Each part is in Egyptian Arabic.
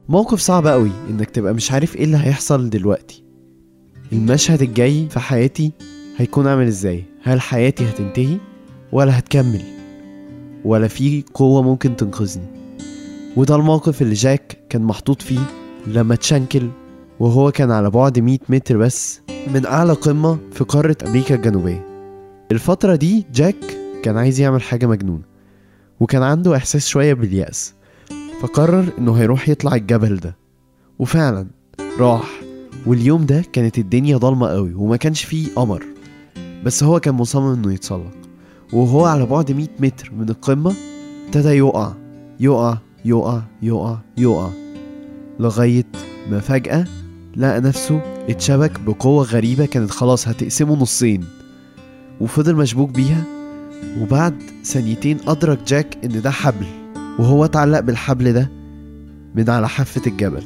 موقف صعب قوي انك تبقى مش عارف ايه اللي هيحصل دلوقتي المشهد الجاي في حياتي هيكون عامل ازاي هل حياتي هتنتهي ولا هتكمل ولا في قوة ممكن تنقذني وده الموقف اللي جاك كان محطوط فيه لما اتشنكل وهو كان على بعد 100 متر بس من أعلى قمة في قارة أمريكا الجنوبية الفترة دي جاك كان عايز يعمل حاجة مجنونة وكان عنده إحساس شوية باليأس فقرر إنه هيروح يطلع الجبل ده وفعلا راح واليوم ده كانت الدنيا ضلمة قوي وما كانش فيه قمر بس هو كان مصمم إنه يتسلق وهو على بعد 100 متر من القمة ابتدى يقع يقع يقع يقع يقع لغاية ما فجأة لقى نفسه اتشبك بقوة غريبة كانت خلاص هتقسمه نصين وفضل مشبوك بيها وبعد ثانيتين أدرك جاك إن ده حبل وهو اتعلق بالحبل ده من على حافة الجبل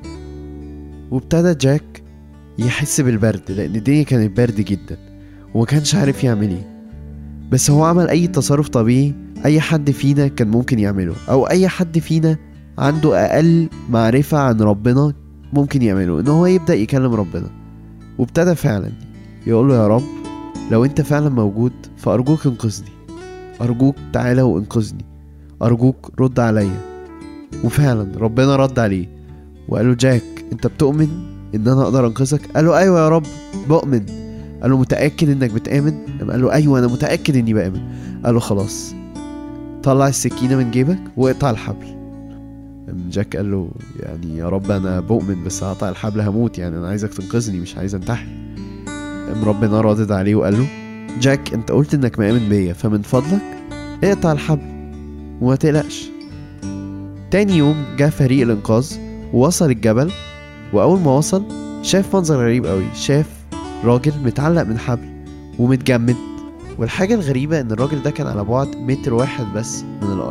وابتدى جاك يحس بالبرد لأن الدنيا كانت برد جدا وما كانش عارف يعمل ايه بس هو عمل أي تصرف طبيعي أي حد فينا كان ممكن يعمله أو أي حد فينا عنده أقل معرفة عن ربنا ممكن يعمله إن هو يبدأ يكلم ربنا وابتدى فعلا يقول له يا رب لو أنت فعلا موجود فأرجوك انقذني أرجوك تعالى وانقذني أرجوك رد عليا وفعلا ربنا رد عليه وقال له جاك أنت بتؤمن إن أنا أقدر أنقذك؟ قال له أيوة يا رب بؤمن قال له متأكد إنك بتآمن؟ لما قال له أيوة أنا متأكد إني بآمن قال له خلاص طلع السكينة من جيبك واقطع الحبل قام جاك قال له يعني يا رب انا بؤمن بس هقطع الحبل هموت يعني انا عايزك تنقذني مش عايز انتحر قام ربنا رادد عليه وقال له جاك انت قلت انك مآمن بيا فمن فضلك اقطع الحبل وما تقلقش تاني يوم جه فريق الانقاذ ووصل الجبل واول ما وصل شاف منظر غريب قوي شاف راجل متعلق من حبل ومتجمد والحاجة الغريبة ان الراجل ده كان على بعد متر واحد بس من الارض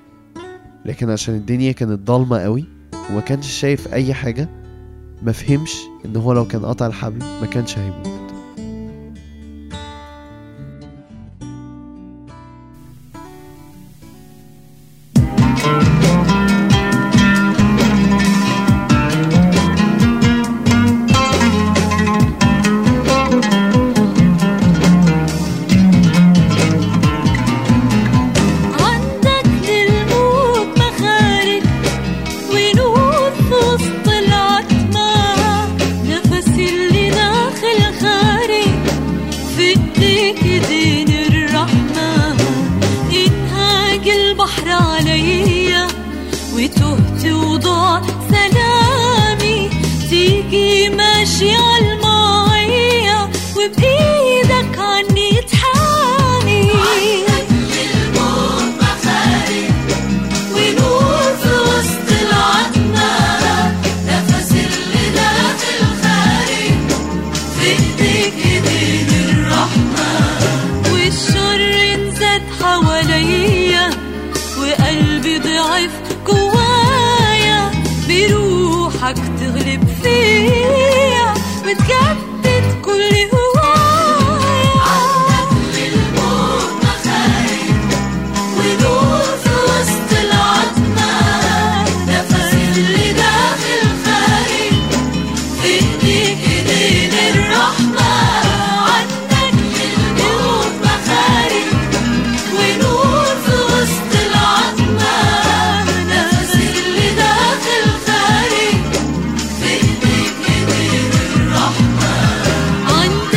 لكن عشان الدنيا كانت ضلمة قوي وما كانش شايف اي حاجة مفهمش ان هو لو كان قطع الحبل ما كانش هيموت عندك للموت مخارج ونور في وسط العتمة نفس اللي داخل خارج في ايديك ايدين الرحمة انهاج البحر عليا وتهت وضاع سلامي تيجي ماشي عالمية وبإيدك عني تحامي ونور في وسط العتمة نفس اللي داخل خارج في ايديك ايدين الرحمة والشر انزاد حواليا وقلبي ضعف جوايا بروحك تغلب فيا وتجدد كل هوايا ونور في وسط العتمة نفس اللي داخل خارج في ايديك ايدين الرحمة عندك للموت مخارج ونور في وسط العتمة نفس اللي داخل خارج في ايديك ايدين الرحمة عندك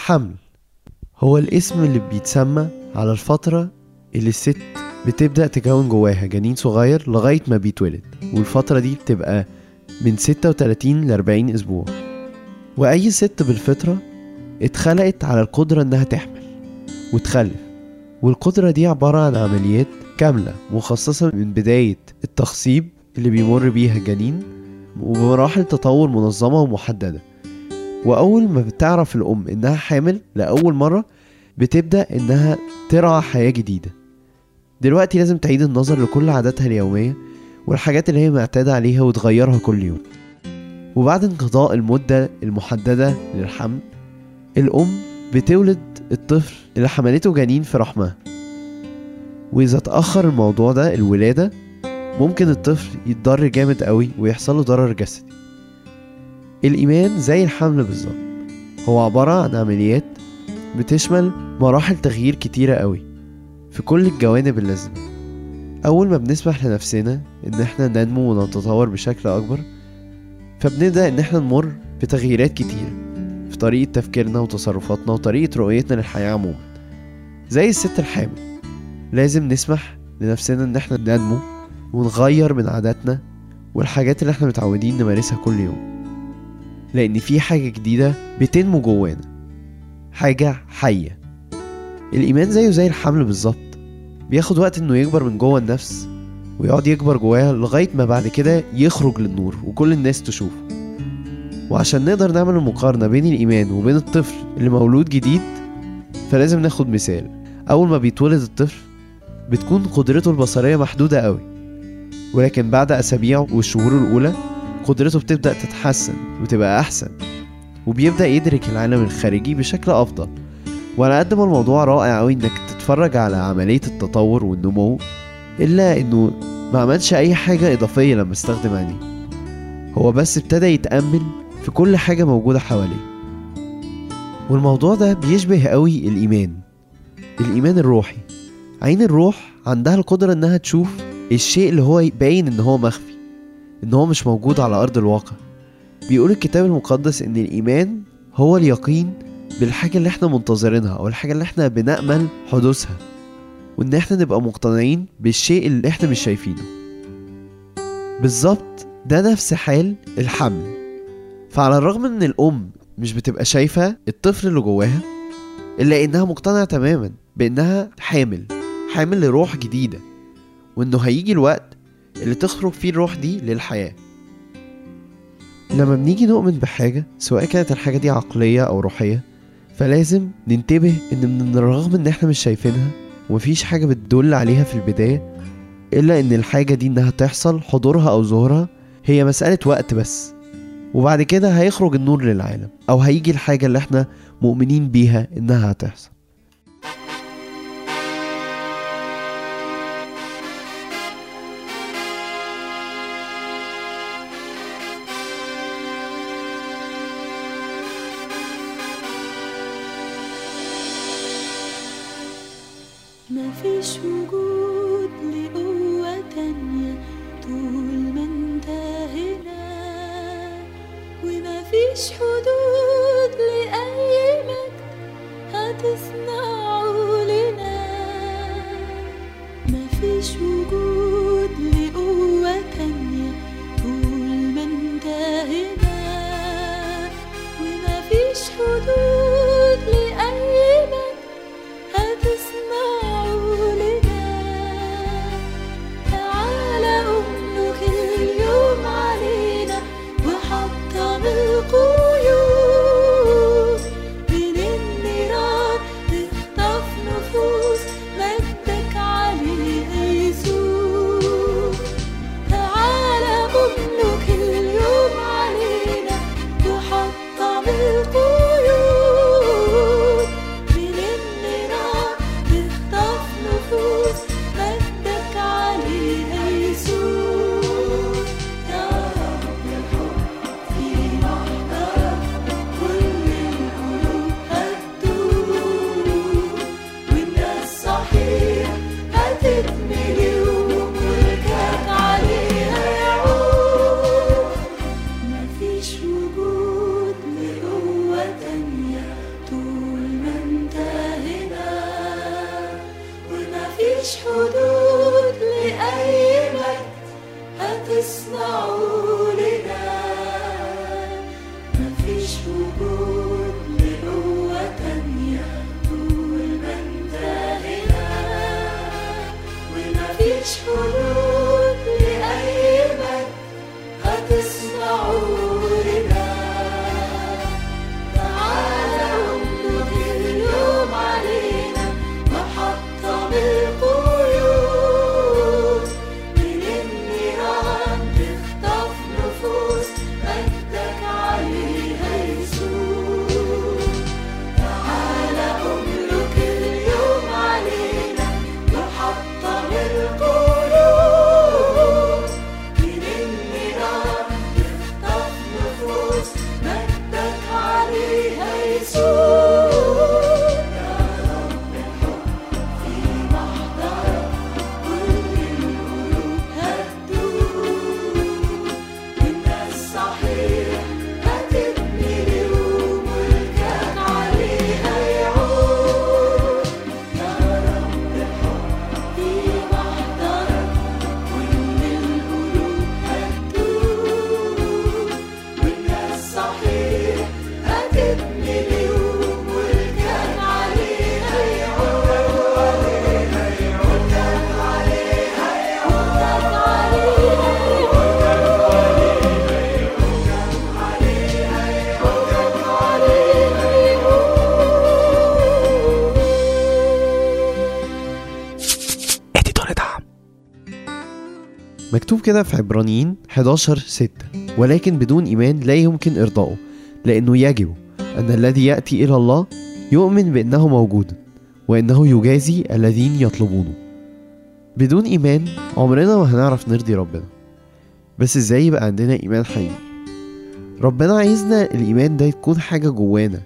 الحمل هو الاسم اللي بيتسمى على الفترة اللي الست بتبدأ تكون جواها جنين صغير لغاية ما بيتولد والفترة دي بتبقى من 36 ل 40 أسبوع وأي ست بالفطرة اتخلقت على القدرة إنها تحمل وتخلف والقدرة دي عبارة عن عمليات كاملة مخصصة من بداية التخصيب اللي بيمر بيها الجنين وبمراحل تطور منظمة ومحددة وأول ما بتعرف الأم إنها حامل لأول مرة بتبدأ إنها ترعى حياة جديدة دلوقتي لازم تعيد النظر لكل عاداتها اليومية والحاجات اللي هي معتادة عليها وتغيرها كل يوم وبعد انقضاء المدة المحددة للحمل الأم بتولد الطفل اللي حملته جنين في رحمها وإذا اتأخر الموضوع ده الولادة ممكن الطفل يتضر جامد قوي ويحصله ضرر جسدي الإيمان زي الحمل بالظبط هو عبارة عن عمليات بتشمل مراحل تغيير كتيرة قوي في كل الجوانب اللازمة أول ما بنسمح لنفسنا إن احنا ننمو ونتطور بشكل أكبر فبنبدأ إن احنا نمر بتغييرات كتيرة في طريقة تفكيرنا وتصرفاتنا وطريقة رؤيتنا للحياة عموما زي الست الحامل لازم نسمح لنفسنا إن احنا ننمو ونغير من عاداتنا والحاجات اللي احنا متعودين نمارسها كل يوم لأن في حاجة جديدة بتنمو جوانا حاجة حية الإيمان زيه زي الحمل بالظبط بياخد وقت إنه يكبر من جوه النفس ويقعد يكبر جواها لغاية ما بعد كده يخرج للنور وكل الناس تشوفه وعشان نقدر نعمل المقارنة بين الإيمان وبين الطفل اللي مولود جديد فلازم ناخد مثال أول ما بيتولد الطفل بتكون قدرته البصرية محدودة قوي ولكن بعد أسابيع والشهور الأولى قدرته بتبدأ تتحسن وتبقى أحسن وبيبدأ يدرك العالم الخارجي بشكل أفضل وعلى قد ما الموضوع رائع أوي إنك تتفرج على عملية التطور والنمو إلا إنه ما عملش أي حاجة إضافية لما استخدم عينيه هو بس ابتدى يتأمل في كل حاجة موجودة حواليه والموضوع ده بيشبه قوي الإيمان الإيمان الروحي عين الروح عندها القدرة إنها تشوف الشيء اللي هو باين إن هو مخفي إن هو مش موجود على أرض الواقع بيقول الكتاب المقدس إن الإيمان هو اليقين بالحاجة اللي احنا منتظرينها أو الحاجة اللي احنا بنأمل حدوثها وإن احنا نبقى مقتنعين بالشيء اللي احنا مش شايفينه بالظبط ده نفس حال الحمل فعلى الرغم ان الأم مش بتبقى شايفة الطفل اللي جواها إلا إنها مقتنعة تماما بإنها حامل حامل لروح جديدة وإنه هيجي الوقت اللي تخرج فيه الروح دي للحياة لما بنيجي نؤمن بحاجة سواء كانت الحاجة دي عقلية أو روحية فلازم ننتبه إن من الرغم إن إحنا مش شايفينها ومفيش حاجة بتدل عليها في البداية إلا إن الحاجة دي إنها تحصل حضورها أو ظهورها هي مسألة وقت بس وبعد كده هيخرج النور للعالم أو هيجي الحاجة اللي إحنا مؤمنين بيها إنها هتحصل مفيش وجود لقوة تانية طول ما انت هنا ومفيش حدود لأي مجد هتصنعه لنا مفيش وجود لقوة تانية طول ما انت هنا ومفيش حدود لأي مجد هتصنعه لنا تعالى أملك اليوم علينا وحطم القيود من النيران تخطف نفوس مجدك عليها يسوع مفيش حدود لأي مجد هتصنعوا لنا مفيش وجود لقوة تانية طول ما انت هنا ومفيش حدود لأي مجد هتصنعوا لنا تعالى املك اليوم علينا وحطم القيود من النيران تخطف نفوس مجدك عليها يسوع تعالى املك اليوم علينا وحطم القيود من النيران تخطف نفوس مجدك عليها يسوع يا رب الحب في محضرك كل القلوب هتدوب والناس صحيح هتتملي وملكك عليها يعود يا رب الحب في محضرك كل القلوب هتدوب والناس صحيح هتتملي وملكك عليها يعود ملكك عليها يعود اديتور دعم مكتوب كده في عبرانيين 11 6 ولكن بدون إيمان لا يمكن إرضائه لأنه يجب أن الذي يأتي إلى الله يؤمن بأنه موجود وأنه يجازي الذين يطلبونه بدون إيمان عمرنا ما هنعرف نرضي ربنا بس إزاي يبقى عندنا إيمان حقيقي ربنا عايزنا الإيمان ده يكون حاجة جوانا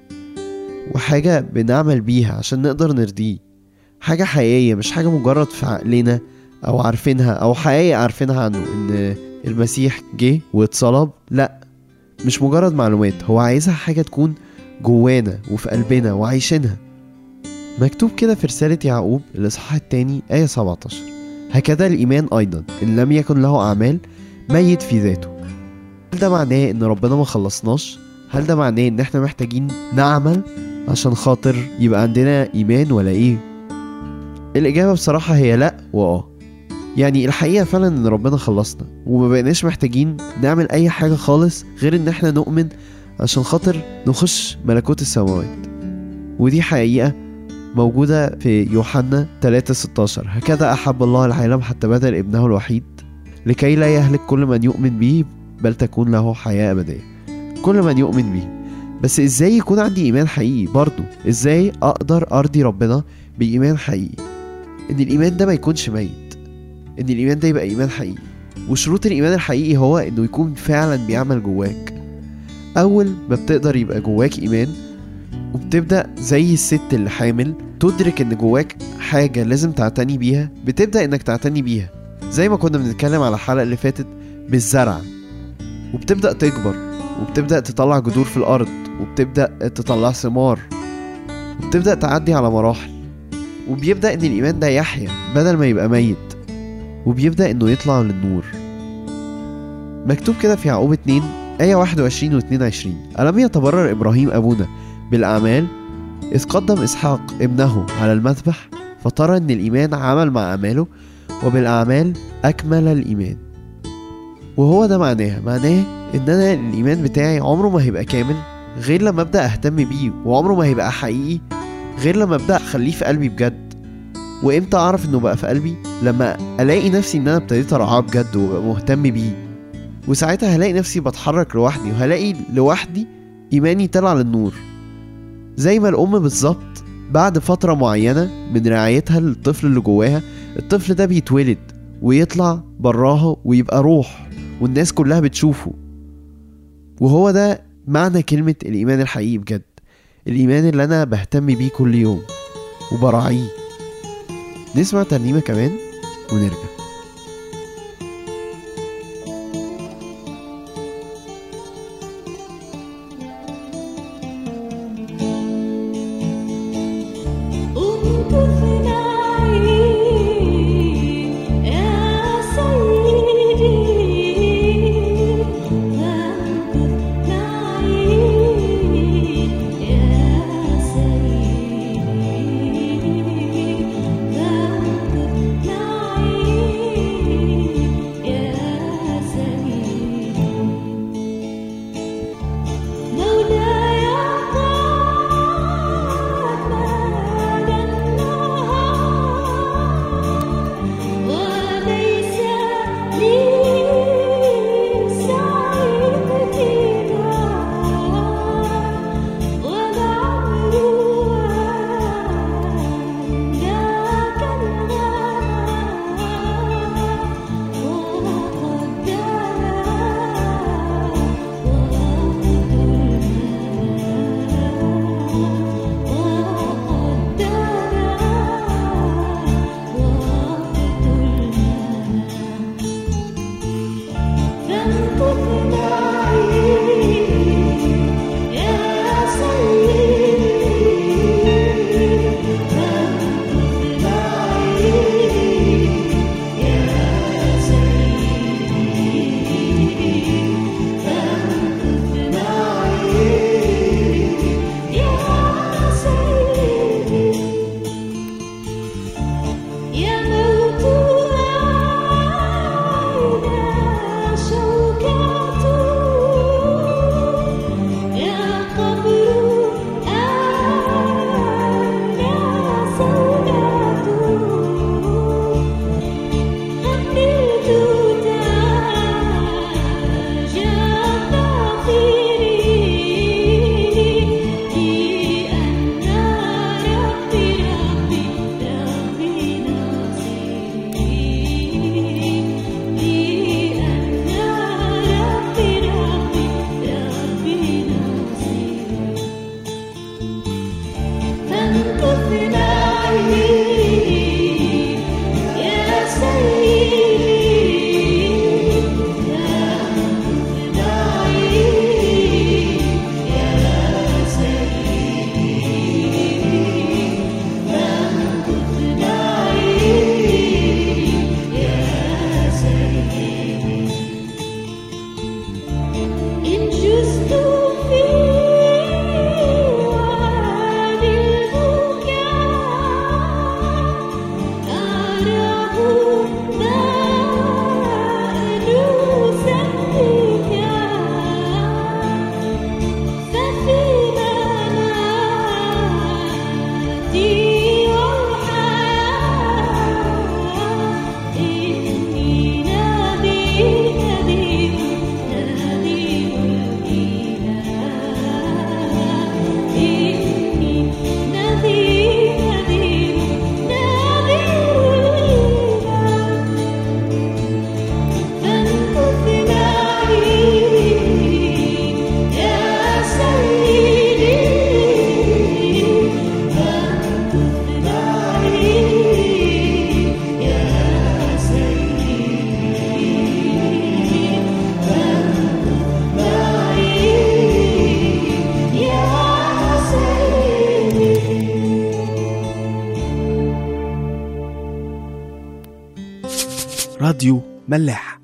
وحاجة بنعمل بيها عشان نقدر نرضيه حاجة حقيقية مش حاجة مجرد في عقلنا او عارفينها او حقيقة عارفينها عنه ان المسيح جه واتصلب لا مش مجرد معلومات هو عايزها حاجة تكون جوانا وفي قلبنا وعايشينها مكتوب كده في رسالة يعقوب الإصحاح التاني آية 17 هكذا الإيمان أيضا إن لم يكن له أعمال ميت في ذاته هل ده معناه إن ربنا ما خلصناش؟ هل ده معناه إن إحنا محتاجين نعمل عشان خاطر يبقى عندنا إيمان ولا إيه؟ الإجابة بصراحة هي لأ وآه يعني الحقيقة فعلا ان ربنا خلصنا وما بقيناش محتاجين نعمل اي حاجة خالص غير ان احنا نؤمن عشان خاطر نخش ملكوت السماوات ودي حقيقة موجودة في يوحنا 3 16 هكذا أحب الله العالم حتى بذل ابنه الوحيد لكي لا يهلك كل من يؤمن به بل تكون له حياة أبدية كل من يؤمن به بس ازاي يكون عندي ايمان حقيقي برضو ازاي اقدر ارضي ربنا بايمان حقيقي ان الايمان ده ما يكونش ميت ان الايمان ده يبقى ايمان حقيقي وشروط الايمان الحقيقي هو انه يكون فعلا بيعمل جواك اول ما بتقدر يبقى جواك ايمان وبتبدا زي الست اللي حامل تدرك ان جواك حاجه لازم تعتني بيها بتبدا انك تعتني بيها زي ما كنا بنتكلم على الحلقه اللي فاتت بالزرع وبتبدا تكبر وبتبدا تطلع جذور في الارض وبتبدا تطلع ثمار وبتبدا تعدي على مراحل وبيبدا ان الايمان ده يحيا بدل ما يبقى ميت وبيبدأ إنه يطلع للنور مكتوب كده في يعقوب 2 آية 21 و 22 ألم يتبرر إبراهيم أبونا بالأعمال إذ قدم إسحاق ابنه على المذبح فترى إن الإيمان عمل مع أعماله وبالأعمال أكمل الإيمان وهو ده معناها معناه إن أنا الإيمان بتاعي عمره ما هيبقى كامل غير لما أبدأ أهتم بيه وعمره ما هيبقى حقيقي غير لما أبدأ أخليه في قلبي بجد وامتى اعرف انه بقى في قلبي لما الاقي نفسي ان انا ابتديت ارعاه بجد وابقى مهتم بيه وساعتها هلاقي نفسي بتحرك لوحدي وهلاقي لوحدي ايماني طلع للنور زي ما الام بالظبط بعد فترة معينة من رعايتها للطفل اللي جواها الطفل ده بيتولد ويطلع براها ويبقى روح والناس كلها بتشوفه وهو ده معنى كلمة الإيمان الحقيقي بجد الإيمان اللي أنا بهتم بيه كل يوم وبراعيه نسمع ترنيمة كمان ونرجع انظر نعيش يا موت أين شوكته يا قبر أين سوداته حملت تاج الفقير لأن ربي ربي ربي ناصري لأن ربي ربي ربي ناصري فانقذنا عليه يا سيدي فانقذنا عليه يا سيدي فانقذنا عليه يا سيدي إن جزت في وادي البكاء أراه دار سمتك ففي منامتي والحياة إني نادي نادي نادي الإله إني نادي نادي نادي الإله فانقذنا عليه يا سيدي فانقذنا عليه يا سيدي فانقذنا عليه يا سيدي راديو ملاح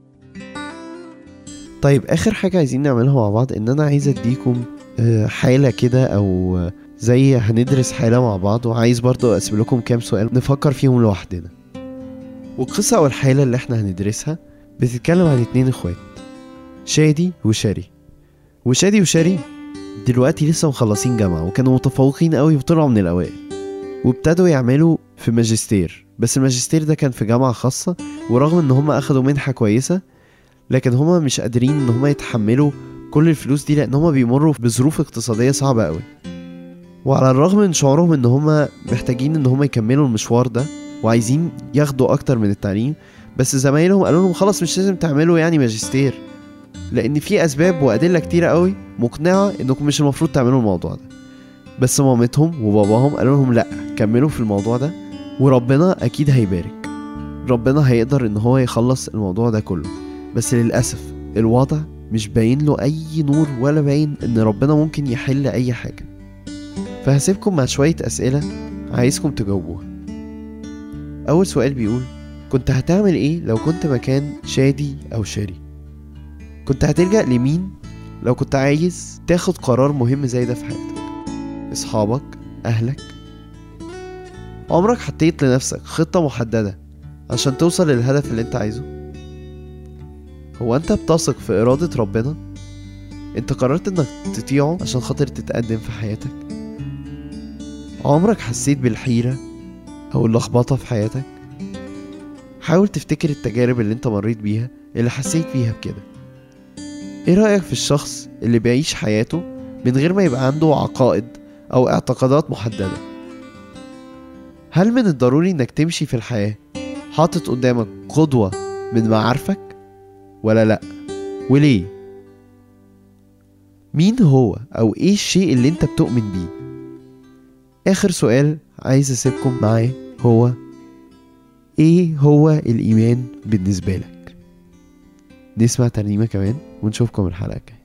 طيب اخر حاجه عايزين نعملها مع بعض ان انا عايز اديكم آه، حاله كده او آه، زي هندرس حاله مع بعض وعايز برضو اسيب لكم كام سؤال نفكر فيهم لوحدنا والقصه او الحاله اللي احنا هندرسها بتتكلم عن اتنين اخوات شادي وشاري وشادي وشاري دلوقتي لسه مخلصين جامعه وكانوا متفوقين قوي وطلعوا من الاوائل وابتدوا يعملوا في ماجستير بس الماجستير ده كان في جامعه خاصه ورغم ان هم اخدوا منحه كويسه لكن هما مش قادرين ان هما يتحملوا كل الفلوس دي لان هما بيمروا بظروف اقتصاديه صعبه قوي وعلى الرغم من شعورهم ان هما محتاجين ان هما يكملوا المشوار ده وعايزين ياخدوا اكتر من التعليم بس زمايلهم قالوا لهم خلاص مش لازم تعملوا يعني ماجستير لان في اسباب وادله كتيره قوي مقنعه انكم مش المفروض تعملوا الموضوع ده بس مامتهم وباباهم قالوا لهم لا كملوا في الموضوع ده وربنا اكيد هيبارك ربنا هيقدر ان هو يخلص الموضوع ده كله بس للأسف الوضع مش باين له أي نور ولا باين إن ربنا ممكن يحل أي حاجة فهسيبكم مع شوية أسئلة عايزكم تجاوبوها أول سؤال بيقول كنت هتعمل إيه لو كنت مكان شادي أو شاري كنت هتلجأ لمين لو كنت عايز تاخد قرار مهم زي ده في حياتك أصحابك أهلك عمرك حطيت لنفسك خطة محددة عشان توصل للهدف اللي انت عايزه هو انت بتثق في إرادة ربنا انت قررت انك تطيعه عشان خاطر تتقدم في حياتك عمرك حسيت بالحيرة أو اللخبطة في حياتك حاول تفتكر التجارب اللي انت مريت بيها اللي حسيت فيها بكده ايه رأيك في الشخص اللي بيعيش حياته من غير ما يبقى عنده عقائد أو اعتقادات محددة هل من الضروري انك تمشي في الحياة حاطط قدامك قدوة من معارفك ولا لأ وليه مين هو أو إيه الشيء اللي أنت بتؤمن بيه آخر سؤال عايز أسيبكم معاه هو إيه هو الإيمان بالنسبة لك نسمع ترنيمة كمان ونشوفكم الحلقة الجاية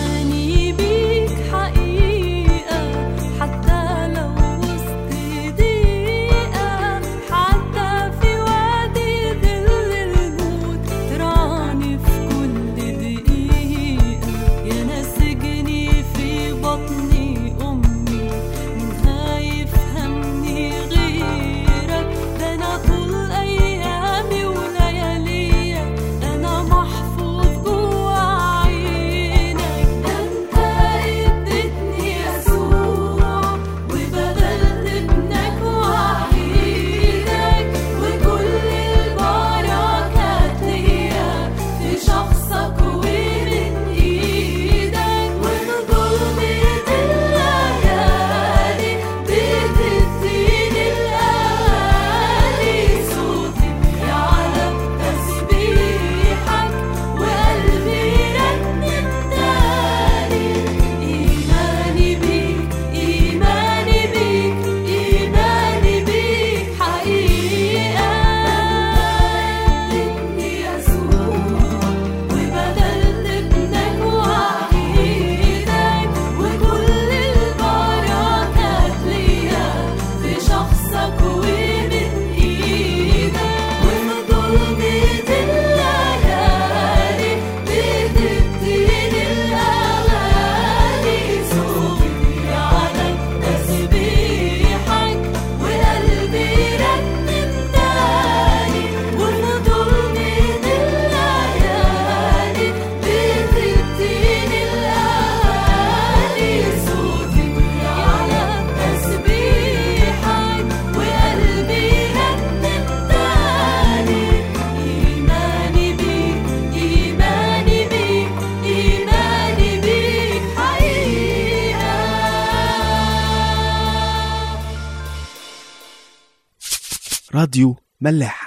إيماني بيك حقيقة حتى لو وسط راديو ملاح